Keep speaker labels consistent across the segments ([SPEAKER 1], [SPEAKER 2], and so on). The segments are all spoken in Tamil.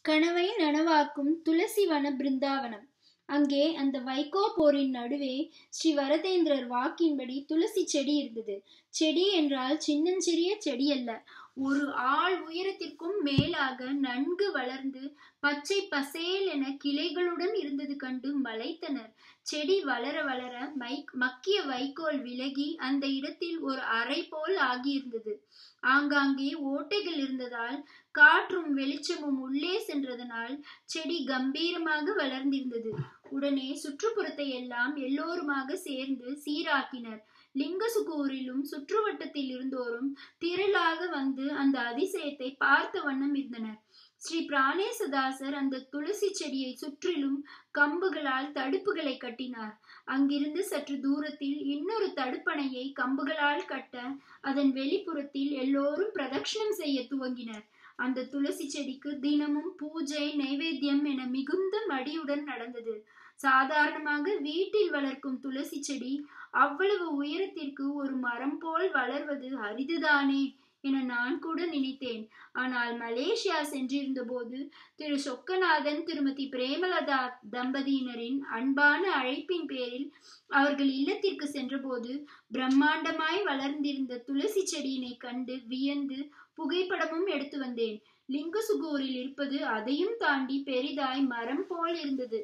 [SPEAKER 1] கனவை நனவாக்கும் துளசி வன பிருந்தாவனம் அங்கே அந்த வைகோ போரின் நடுவே ஸ்ரீ வரதேந்திரர் வாக்கின்படி துளசி செடி இருந்தது செடி என்றால் சின்னஞ்சிறிய செடி அல்ல ஒரு ஆள் உயரத்திற்கும் மேலாக நன்கு வளர்ந்து பச்சை பசேல் என கிளைகளுடன் இருந்தது கண்டு மலைத்தனர் செடி வளர வளர மை மக்கிய வைக்கோல் விலகி அந்த இடத்தில் ஒரு அறை போல் ஆகியிருந்தது ஆங்காங்கே ஓட்டைகள் இருந்ததால் காற்றும் வெளிச்சமும் உள்ளே சென்றதனால் செடி கம்பீரமாக வளர்ந்திருந்தது உடனே சுற்றுப்புறத்தை எல்லாம் எல்லோருமாக சேர்ந்து சீராக்கினர் லிங்கசுகூரிலும் சுற்றுவட்டத்தில் இருந்தோரும் திரளாக வந்து அந்த அதிசயத்தை பார்த்த வண்ணம் இருந்தனர் ஸ்ரீ பிராணேசதாசர் அந்த துளசி செடியை சுற்றிலும் கம்புகளால் தடுப்புகளை கட்டினார் அங்கிருந்து சற்று தூரத்தில் இன்னொரு தடுப்பணையை கம்புகளால் கட்ட அதன் வெளிப்புறத்தில் எல்லோரும் பிரதட்சணம் செய்ய துவங்கினர் அந்த துளசி செடிக்கு தினமும் பூஜை நைவேத்தியம் என மிகுந்த மடியுடன் நடந்தது சாதாரணமாக வீட்டில் வளர்க்கும் துளசி செடி அவ்வளவு உயரத்திற்கு ஒரு மரம் போல் வளர்வது அரிதுதானே என நான் கூட நினைத்தேன் ஆனால் மலேசியா சென்றிருந்த போது திரு சொக்கநாதன் திருமதி பிரேமலதா தம்பதியினரின் அன்பான அழைப்பின் பேரில் அவர்கள் இல்லத்திற்கு சென்றபோது பிரம்மாண்டமாய் வளர்ந்திருந்த துளசி செடியினை கண்டு வியந்து புகைப்படமும் எடுத்து வந்தேன் லிங்கசுகூரில் இருப்பது அதையும் தாண்டி பெரிதாய் மரம் போல் இருந்தது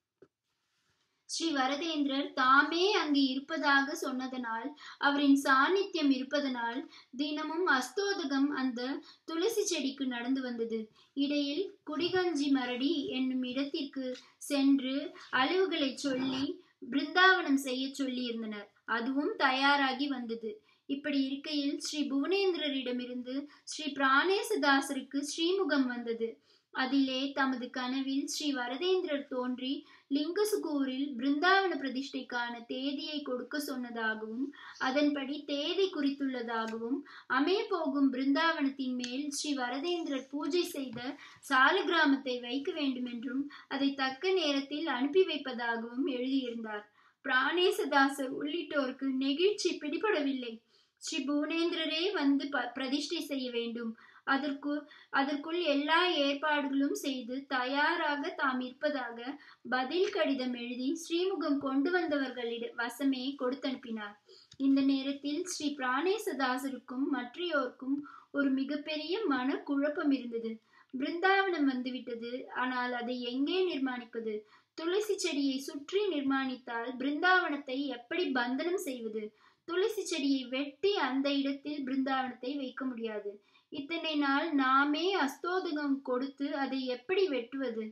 [SPEAKER 1] ஸ்ரீ வரதேந்திரர் தாமே அங்கு இருப்பதாக சொன்னதனால் அவரின் சாநித்தியம் இருப்பதனால் தினமும் அஸ்தோதகம் அந்த துளசி செடிக்கு நடந்து வந்தது இடையில் குடிகஞ்சி மரடி என்னும் இடத்திற்கு சென்று அளவுகளை சொல்லி பிருந்தாவனம் செய்ய சொல்லி இருந்தனர் அதுவும் தயாராகி வந்தது இப்படி இருக்கையில் ஸ்ரீ புவனேந்திரரிடமிருந்து ஸ்ரீ பிராணேசதாசருக்கு ஸ்ரீமுகம் வந்தது அதிலே தமது கனவில் ஸ்ரீ வரதேந்திரர் தோன்றி லிங்கசுகூரில் பிருந்தாவன பிரதிஷ்டைக்கான தேதியை கொடுக்க சொன்னதாகவும் அதன்படி தேதி குறித்துள்ளதாகவும் அமைய போகும் பிருந்தாவனத்தின் மேல் ஸ்ரீ வரதேந்திரர் பூஜை செய்த சால கிராமத்தை வைக்க வேண்டுமென்றும் அதை தக்க நேரத்தில் அனுப்பி வைப்பதாகவும் எழுதியிருந்தார் பிராணேசதாசர் உள்ளிட்டோருக்கு நெகிழ்ச்சி பிடிபடவில்லை ஸ்ரீ புவனேந்திரரே வந்து பிரதிஷ்டை செய்ய வேண்டும் அதற்கு அதற்குள் எல்லா ஏற்பாடுகளும் செய்து தயாராக தாம் இருப்பதாக பதில் கடிதம் எழுதி ஸ்ரீமுகம் கொண்டு வந்தவர்களிட வசமே கொடுத்தனுப்பினார் இந்த நேரத்தில் ஸ்ரீ பிராணேசதாசருக்கும் மற்றையோருக்கும் ஒரு மிகப்பெரிய மன குழப்பம் இருந்தது பிருந்தாவனம் வந்துவிட்டது ஆனால் அதை எங்கே நிர்மாணிப்பது துளசி செடியை சுற்றி நிர்மாணித்தால் பிருந்தாவனத்தை எப்படி பந்தனம் செய்வது துளசி செடியை வெட்டி அந்த இடத்தில் பிருந்தாவனத்தை வைக்க முடியாது இத்தனை நாள் நாமே அஸ்தோதகம் கொடுத்து அதை எப்படி வெட்டுவது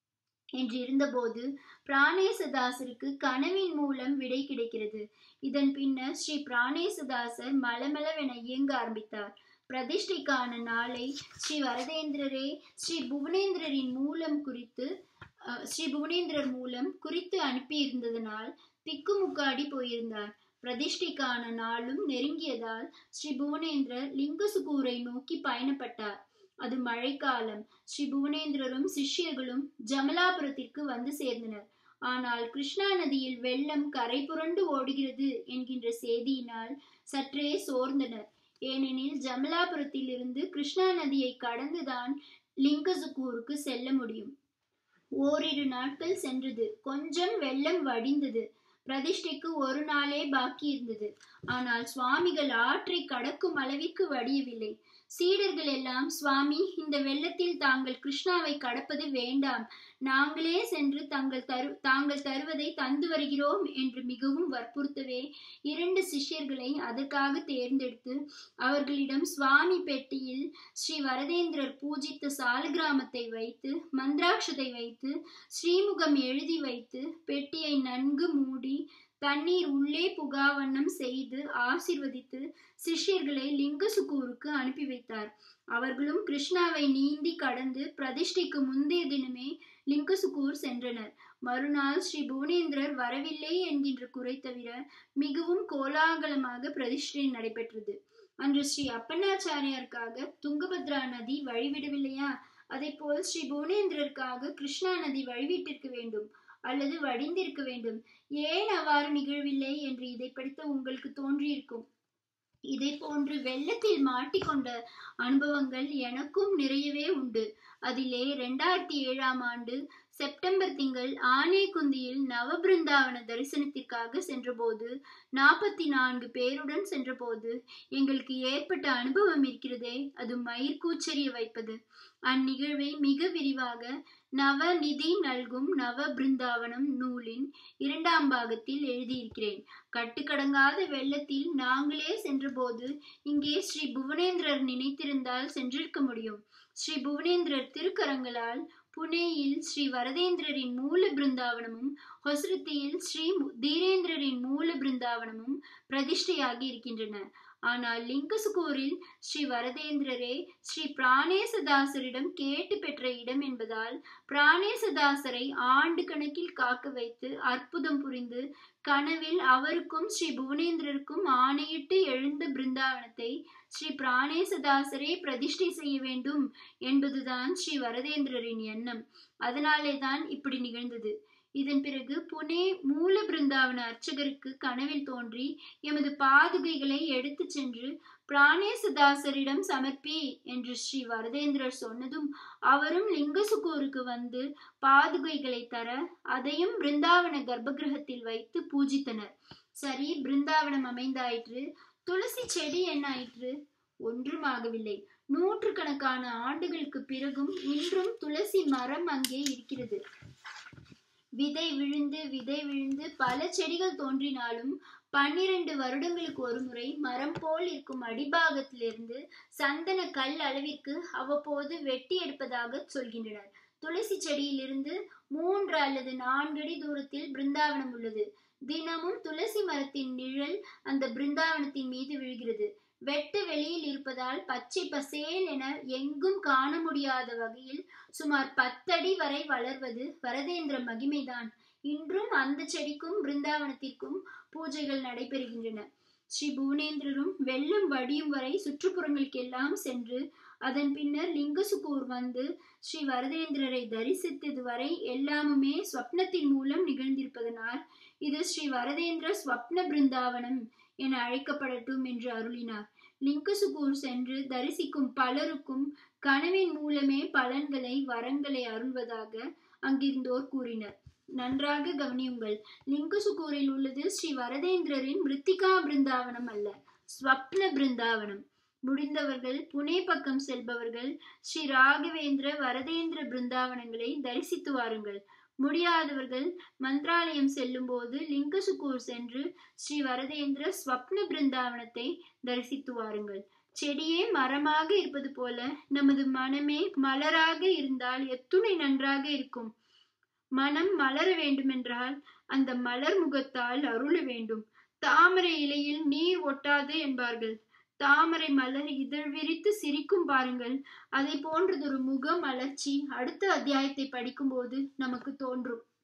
[SPEAKER 1] என்று இருந்தபோது பிராணேசதாசருக்கு கனவின் மூலம் விடை கிடைக்கிறது இதன் பின்னர் ஸ்ரீ பிராணேசதாசர் மலமளவென இயங்க ஆரம்பித்தார் பிரதிஷ்டைக்கான நாளை ஸ்ரீ வரதேந்திரரே ஸ்ரீ புவனேந்திரரின் மூலம் குறித்து ஸ்ரீ புவனேந்திரர் மூலம் குறித்து அனுப்பி இருந்ததனால் திக்குமுக்காடி போயிருந்தார் பிரதிஷ்டைக்கான நாளும் நெருங்கியதால் ஸ்ரீ புவனேந்திரர் லிங்கசுகூரை நோக்கி பயணப்பட்டார் அது மழைக்காலம் ஸ்ரீ புவனேந்திரரும் சிஷ்யர்களும் ஜமலாபுரத்திற்கு வந்து சேர்ந்தனர் ஆனால் கிருஷ்ணா நதியில் வெள்ளம் கரை புரண்டு ஓடுகிறது என்கின்ற செய்தியினால் சற்றே சோர்ந்தனர் ஏனெனில் ஜமலாபுரத்தில் இருந்து கிருஷ்ணா நதியை கடந்துதான் லிங்கசுகூருக்கு செல்ல முடியும் ஓரிரு நாட்கள் சென்றது கொஞ்சம் வெள்ளம் வடிந்தது பிரதிஷ்டைக்கு ஒரு நாளே பாக்கி இருந்தது ஆனால் சுவாமிகள் ஆற்றை கடக்கும் அளவிற்கு வடியவில்லை சீடர்கள் எல்லாம் சுவாமி இந்த வெள்ளத்தில் தாங்கள் கிருஷ்ணாவை கடப்பது வேண்டாம் நாங்களே சென்று தங்கள் தரு தாங்கள் தருவதை தந்து வருகிறோம் என்று மிகவும் வற்புறுத்தவே இரண்டு சிஷ்யர்களை அதற்காக தேர்ந்தெடுத்து அவர்களிடம் சுவாமி பெட்டியில் ஸ்ரீ வரதேந்திரர் பூஜித்த சாலகிராமத்தை வைத்து மந்திராட்சதை வைத்து ஸ்ரீமுகம் எழுதி வைத்து பெட்டியை நன்கு மூடி தண்ணீர் உள்ளே புகாவண்ணம் செய்து ஆசிர்வதித்து சிஷ்யர்களை லிங்கசுகூருக்கு அனுப்பி வைத்தார் அவர்களும் கிருஷ்ணாவை நீந்தி கடந்து பிரதிஷ்டைக்கு முந்தைய தினமே லிங்கசுகூர் சென்றனர் மறுநாள் ஸ்ரீ புவனேந்திரர் வரவில்லை என்கின்ற குறை தவிர மிகவும் கோலாகலமாக பிரதிஷ்டை நடைபெற்றது அன்று ஸ்ரீ அப்பண்ணாச்சாரியாருக்காக துங்கபத்ரா நதி வழிவிடவில்லையா அதை போல் ஸ்ரீ புவனேந்திரருக்காக கிருஷ்ணா நதி வழிவிட்டிருக்க வேண்டும் அல்லது வடிந்திருக்க வேண்டும் ஏன் அவ்வாறு நிகழவில்லை என்று இதை படித்த உங்களுக்கு தோன்றியிருக்கும் இதை போன்று வெள்ளத்தில் மாட்டிக்கொண்ட அனுபவங்கள் எனக்கும் நிறையவே உண்டு அதிலே இரண்டாயிரத்தி ஏழாம் ஆண்டு செப்டம்பர் திங்கள் ஆனேகுந்தியில் நவபிருந்தாவன தரிசனத்திற்காக சென்றபோது நாற்பத்தி நான்கு பேருடன் சென்றபோது எங்களுக்கு ஏற்பட்ட அனுபவம் இருக்கிறதே அது மயிர்கூச்சரிய வைப்பது அந்நிகழ்வை மிக விரிவாக நவநிதி நல்கும் நவ பிருந்தாவனம் நூலின் இரண்டாம் பாகத்தில் எழுதியிருக்கிறேன் கட்டுக்கடங்காத வெள்ளத்தில் நாங்களே சென்றபோது இங்கே ஸ்ரீ புவனேந்திரர் நினைத்திருந்தால் சென்றிருக்க முடியும் ஸ்ரீ புவனேந்திரர் திருக்கரங்களால் புனேயில் ஸ்ரீ வரதேந்திரரின் மூல பிருந்தாவனமும் ஹொசரத்தியில் ஸ்ரீ தீரேந்திரரின் மூல பிருந்தாவனமும் பிரதிஷ்டையாகி இருக்கின்றன ஆனால் லிங்கசுகூரில் ஸ்ரீ வரதேந்திரரே ஸ்ரீ பிராணேசதாசரிடம் கேட்டு பெற்ற இடம் என்பதால் பிராணேசதாசரை ஆண்டு கணக்கில் காக்க வைத்து அற்புதம் புரிந்து கனவில் அவருக்கும் ஸ்ரீ புவனேந்திரருக்கும் ஆணையிட்டு எழுந்த பிருந்தாவனத்தை ஸ்ரீ பிராணேசதாசரே பிரதிஷ்டை செய்ய வேண்டும் என்பதுதான் ஸ்ரீ வரதேந்திரரின் எண்ணம் அதனாலே தான் இப்படி நிகழ்ந்தது இதன் பிறகு புனே மூல பிருந்தாவன அர்ச்சகருக்கு கனவில் தோன்றி எமது பாதுகைகளை எடுத்து சென்று பிராணேசதாசரிடம் சமர்ப்பி என்று ஸ்ரீ வரதேந்திரர் சொன்னதும் அவரும் லிங்கசுகூருக்கு வந்து பாதுகைகளை தர அதையும் பிருந்தாவன கர்ப்பகிரகத்தில் வைத்து பூஜித்தனர் சரி பிருந்தாவனம் அமைந்தாயிற்று துளசி செடி என்ன ஆயிற்று ஒன்றுமாகவில்லை நூற்றுக்கணக்கான ஆண்டுகளுக்கு பிறகும் இன்றும் துளசி மரம் அங்கே இருக்கிறது விதை விழுந்து விதை விழுந்து பல செடிகள் தோன்றினாலும் பன்னிரண்டு வருடங்களுக்கு ஒரு முறை மரம் போல் இருக்கும் அடிபாகத்திலிருந்து சந்தன கல் அளவிற்கு அவ்வப்போது வெட்டி எடுப்பதாக சொல்கின்றனர் துளசி செடியிலிருந்து மூன்று அல்லது நான்கு அடி தூரத்தில் பிருந்தாவனம் உள்ளது தினமும் துளசி மரத்தின் நிழல் அந்த பிருந்தாவனத்தின் மீது விழுகிறது வெட்டு வெளியில் இருப்பதால் பச்சை பசேல் என எங்கும் காண முடியாத வகையில் சுமார் பத்தடி வரை வளர்வது வரதேந்திர மகிமைதான் இன்றும் அந்த செடிக்கும் பிருந்தாவனத்திற்கும் பூஜைகள் நடைபெறுகின்றன ஸ்ரீ புவனேந்திரரும் வெள்ளம் வடியும் வரை சுற்றுப்புறங்களுக்கெல்லாம் சென்று அதன் பின்னர் லிங்கசுகூர் வந்து ஸ்ரீ வரதேந்திரரை தரிசித்தது வரை எல்லாமுமே ஸ்வப்னத்தின் மூலம் நிகழ்ந்திருப்பதனால் இது ஸ்ரீ வரதேந்திர ஸ்வப்ன பிருந்தாவனம் என அழைக்கப்படட்டும் என்று அருளினார் லிங்கசுகூர் சென்று தரிசிக்கும் பலருக்கும் கனவின் மூலமே பலன்களை வரங்களை அருள்வதாக அங்கிருந்தோர் கூறினர் நன்றாக கவனியுங்கள் லிங்கசுகூரில் உள்ளது ஸ்ரீ வரதேந்திரரின் மிருத்திகா பிருந்தாவனம் அல்ல ஸ்வப்ன பிருந்தாவனம் முடிந்தவர்கள் புனே பக்கம் செல்பவர்கள் ஸ்ரீ ராகவேந்திர வரதேந்திர பிருந்தாவனங்களை தரிசித்து வாருங்கள் முடியாதவர்கள் மந்திராலயம் செல்லும் போது லிங்கசுக்கூர் சென்று ஸ்ரீ வரதேந்திர ஸ்வப்ன பிருந்தாவனத்தை தரிசித்து வாருங்கள் செடியே மரமாக இருப்பது போல நமது மனமே மலராக இருந்தால் எத்துணை நன்றாக இருக்கும் மனம் மலர வேண்டுமென்றால் அந்த மலர் முகத்தால் அருள வேண்டும் தாமரை இலையில் நீர் ஒட்டாது என்பார்கள் தாமரை மலர் இதழ் விரித்து சிரிக்கும் பாருங்கள் அதை போன்றதொரு முக மலர்ச்சி அடுத்த அத்தியாயத்தை படிக்கும்போது நமக்கு தோன்றும்